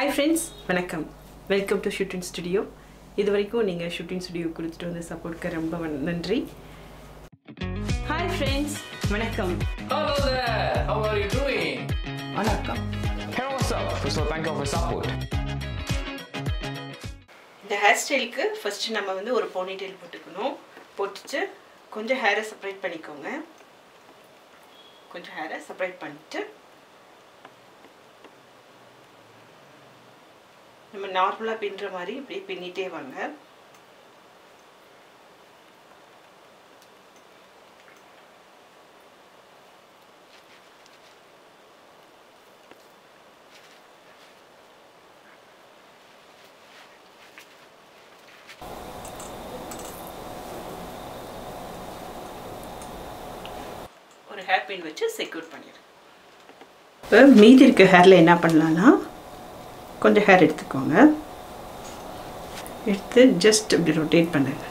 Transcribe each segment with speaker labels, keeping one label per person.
Speaker 1: Hi friends வணக்கம் welcome to shooting studio இது வரைக்கும் நீங்கள் ஷூட்டிங் ஸ்டுடியோ கொடுத்துட்டு வந்து சப்போர்ட்க்கு ரொம்ப வன்- நன்றி ஹாய் ஃப்ரெண்ட்ஸ் வணக்கம்
Speaker 2: Hello there! How are you doing?
Speaker 1: வணக்கம்
Speaker 2: Hey, what's up? First of all, thank you for support.
Speaker 1: இந்த ஹேர் ஸ்டைலுக்கு ஃபஸ்ட்டு நம்ம வந்து ஒரு போனிடெயில் போட்டுக்கணும் போட்டுட்டு கொஞ்சம் ஹேரை செப்பரேட் பண்ணிக்கோங்க கொஞ்சம் ஹேரை செப்பரேட் பண்ணிட்டு நம்ம நார்மலாக பின்னுற மாதிரி இப்படியே பின்னிட்டே வாங்க ஒரு ஹேர் பின் வச்சு செக்யூர் பண்ணிடு இப்போ மீதி இருக்க ஹேரில் என்ன பண்ணலான்னா கொஞ்சம் ஹேர் எடுத்துக்கோங்க எடுத்து ஜஸ்ட் இப்படி ரொட்டேட் பண்ணுங்க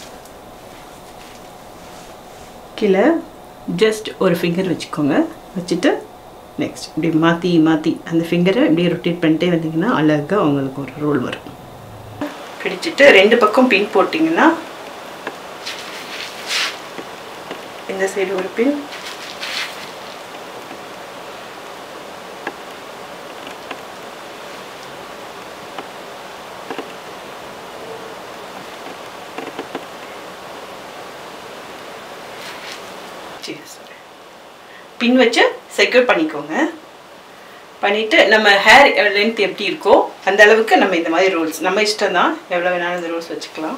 Speaker 1: கீழே ஜஸ்ட் ஒரு ஃபிங்கர் வச்சுக்கோங்க வச்சுட்டு நெக்ஸ்ட் இப்படி மாற்றி மாற்றி அந்த ஃபிங்கரை இப்படியே ரொட்டேட் பண்ணிட்டே வந்தீங்கன்னா அழகாக உங்களுக்கு ஒரு ரோல் வரும் பிடிச்சிட்டு ரெண்டு பக்கம் பின் போட்டிங்கன்னா இந்த சைடு ஒரு பின் சரி sorry. பின் வச்சு செக்யூர் பண்ணிக்கோங்க பண்ணிட்டு நம்ம ஹேர் லென்த் எப்படி இருக்கோ அந்த அளவுக்கு நம்ம இந்த மாதிரி ரோல்ஸ் நம்ம இஷ்டம் தான் எவ்வளோ வேணாலும் இந்த ரோல்ஸ் வச்சுக்கலாம்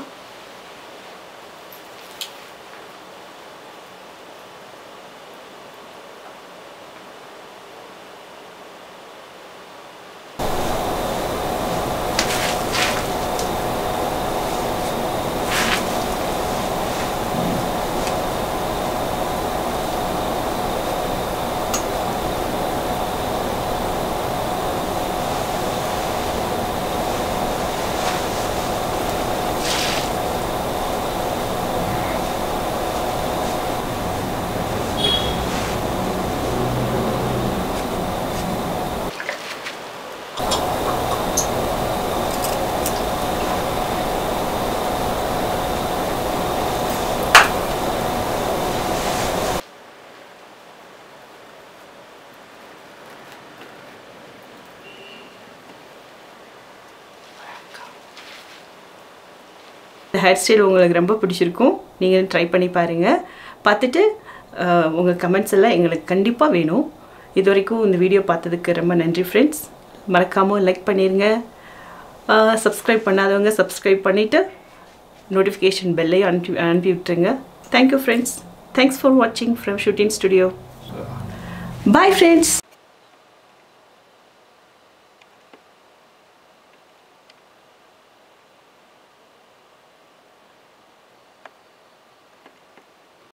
Speaker 1: இந்த ஹேர் ஸ்டைல் உங்களுக்கு ரொம்ப பிடிச்சிருக்கும் நீங்கள் ட்ரை பண்ணி பாருங்கள் பார்த்துட்டு உங்கள் கமெண்ட்ஸ் எல்லாம் எங்களுக்கு கண்டிப்பாக வேணும் இது வரைக்கும் இந்த வீடியோ பார்த்ததுக்கு ரொம்ப நன்றி ஃப்ரெண்ட்ஸ் மறக்காமல் லைக் பண்ணிடுங்க சப்ஸ்கிரைப் பண்ணாதவங்க சப்ஸ்கிரைப் பண்ணிவிட்டு நோட்டிஃபிகேஷன் பெல்லையும் அனுப்பி அனுப்பி விட்டுருங்க தேங்க்யூ ஃப்ரெண்ட்ஸ் தேங்க்ஸ் ஃபார் வாட்சிங் from shooting studio bye friends